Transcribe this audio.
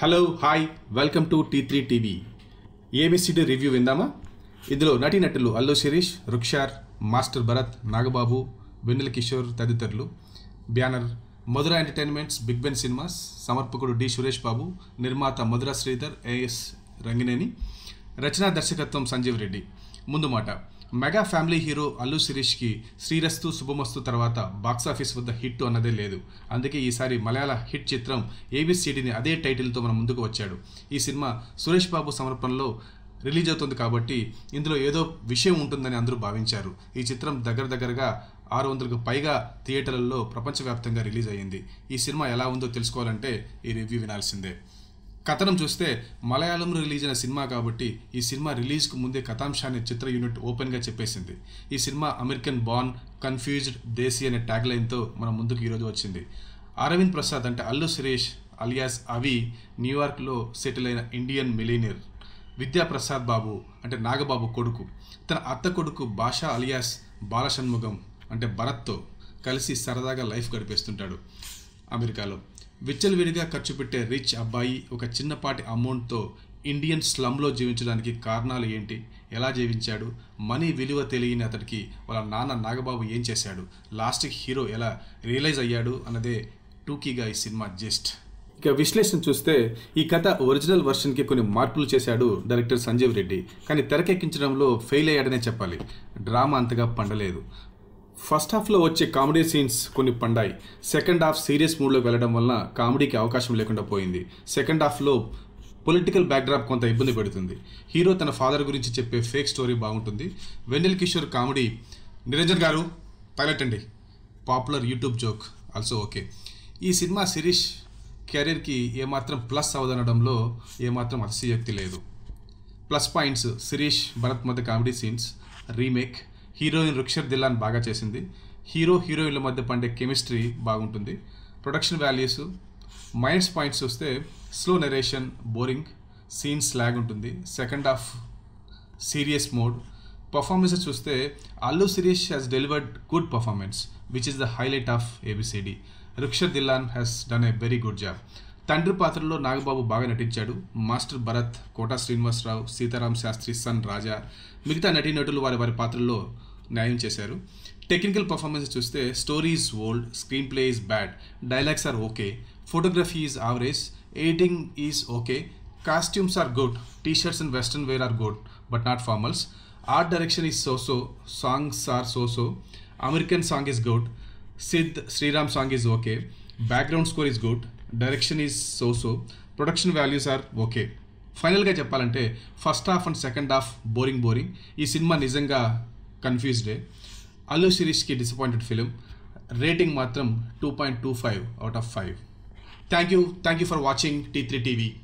hello hi welcome to T three TV ABCD review విందామా ఇందులో నటీనటులు అల్లు శిరీష్ రుక్షార్ మాస్టర్ భరత్ నాగబాబు వెన్నెల కిషోర్ తదితరులు banner Madhura entertainments big Ben cinemas సమర్పకుడు డి సురేష్ బాబు నిర్మాత మధుర శ్రీధర్ ఏఎస్ రంగినేని రచనా దర్శకత్వం సంజీవ్ రెడ్డి ముందు మాట మెగా ఫ్యామిలీ హీరో అల్లు శిరీష్కి శ్రీరస్తు శుభమస్తు తర్వాత బాక్సాఫీస్ వద్ద హిట్ అన్నదే లేదు అందుకే ఈసారి మలయాళ హిట్ చిత్రం ఏబిసిడిని అదే టైటిల్తో మన ముందుకు వచ్చాడు ఈ సినిమా సురేష్ బాబు సమర్పణలో రిలీజ్ అవుతుంది కాబట్టి ఇందులో ఏదో విషయం ఉంటుందని అందరూ భావించారు ఈ చిత్రం దగ్గర దగ్గరగా ఆరు వందలకు పైగా థియేటర్లలో ప్రపంచవ్యాప్తంగా రిలీజ్ అయ్యింది ఈ సినిమా ఎలా ఉందో తెలుసుకోవాలంటే ఈ రివ్యూ వినాల్సిందే కథనం చూస్తే మలయాళంలో రిలీజ్ అయిన సినిమా కాబట్టి ఈ సినిమా రిలీజ్కు ముందే కథాంశాన్ని చిత్ర యూనిట్ ఓపెన్గా చెప్పేసింది ఈ సినిమా అమెరికన్ బాన్ కన్ఫ్యూజ్డ్ దేశీ అనే ట్యాగ్ లైన్తో మన ముందుకు ఈరోజు వచ్చింది అరవింద్ ప్రసాద్ అంటే అల్లు సురేష్ అలియాస్ అవి న్యూయార్క్లో సెటిల్ అయిన ఇండియన్ మిలీనియర్ విద్యాప్రసాద్ బాబు అంటే నాగబాబు కొడుకు తన అత్త కొడుకు భాషా అలియాస్ బాలషణ్ముగం అంటే భరత్తో కలిసి సరదాగా లైఫ్ గడిపేస్తుంటాడు అమెరికాలో విచ్చలవిడిగా ఖర్చు పెట్టే రిచ్ అబ్బాయి ఒక చిన్నపాటి అమౌంట్తో ఇండియన్ స్లమ్లో జీవించడానికి కారణాలు ఏంటి ఎలా జీవించాడు మనీ విలువ తెలియని అతడికి వాళ్ళ నాన్న నాగబాబు ఏం చేశాడు లాస్ట్కి హీరో ఎలా రియలైజ్ అయ్యాడు అన్నదే టూకీగా ఈ సినిమా జస్ట్ ఇక విశ్లేషణ చూస్తే ఈ కథ ఒరిజినల్ వర్షన్కి కొన్ని మార్పులు చేశాడు డైరెక్టర్ సంజీవ్ రెడ్డి కానీ తెరకెక్కించడంలో ఫెయిల్ అయ్యాడనే చెప్పాలి డ్రామా అంతగా పండలేదు ఫస్ట్ హాఫ్లో వచ్చే కామెడీ సీన్స్ కొన్ని పండాయి సెకండ్ హాఫ్ సీరియస్ మూడ్లోకి వెళ్ళడం వలన కామెడీకి అవకాశం లేకుండా పోయింది సెకండ్ హాఫ్లో పొలిటికల్ బ్యాక్డ్రాప్ కొంత ఇబ్బంది పెడుతుంది హీరో తన ఫాదర్ గురించి చెప్పే ఫేక్ స్టోరీ బాగుంటుంది వెన్నెల్ కిషోర్ కామెడీ నిరంజన్ గారు పైలట్ అండి popular YouTube joke also okay ఈ సినిమా శిరీష్ కెరీర్కి ఏమాత్రం ప్లస్ అవదనడంలో ఏమాత్రం అతిశయోక్తి లేదు ప్లస్ పాయింట్స్ శిరీష్ భరత్ మధ్య comedy scenes remake heroine Rukshar Dhillon బాగా చేసింది హీరో హీరోయిన్ల మధ్య పండే కెమిస్ట్రీ బాగుంటుంది ప్రొడక్షన్ వాల్యూస్ మైనస్ పాయింట్స్ చూస్తే slow narration boring scenes lag ఉంటుంది second half serious mode performances చూస్తే Allu Sirish has delivered good performance which is the highlight of ABCD Rukshar Dhillon has done a very good job తండ్రి పాత్రలో నాగబాబు బాగా నటించాడు master Bharat Kota Srinivasarao Sitaram Sastri సన్ రాజా మిగతా నటీనటులు వారి వారి పాత్రల్లో న్యాయం చేశారు టెక్నికల్ పర్ఫార్మెన్స్ చూస్తే story is old screenplay is bad dialogues are okay photography is average editing is okay costumes are good T shirts and western wear are good but not formals art direction is so so songs are so so American song is good Sid Sriram song is okay background score is good direction is so so production values are okay ఫైనల్గా చెప్పాలంటే first half and second half boring boring ఈ సినిమా నిజంగా కన్ఫ్యూజ్డే అల్లు శిరీష్కి disappointed film rating మాత్రం two point two five out of five thank you thank you for watching T three TV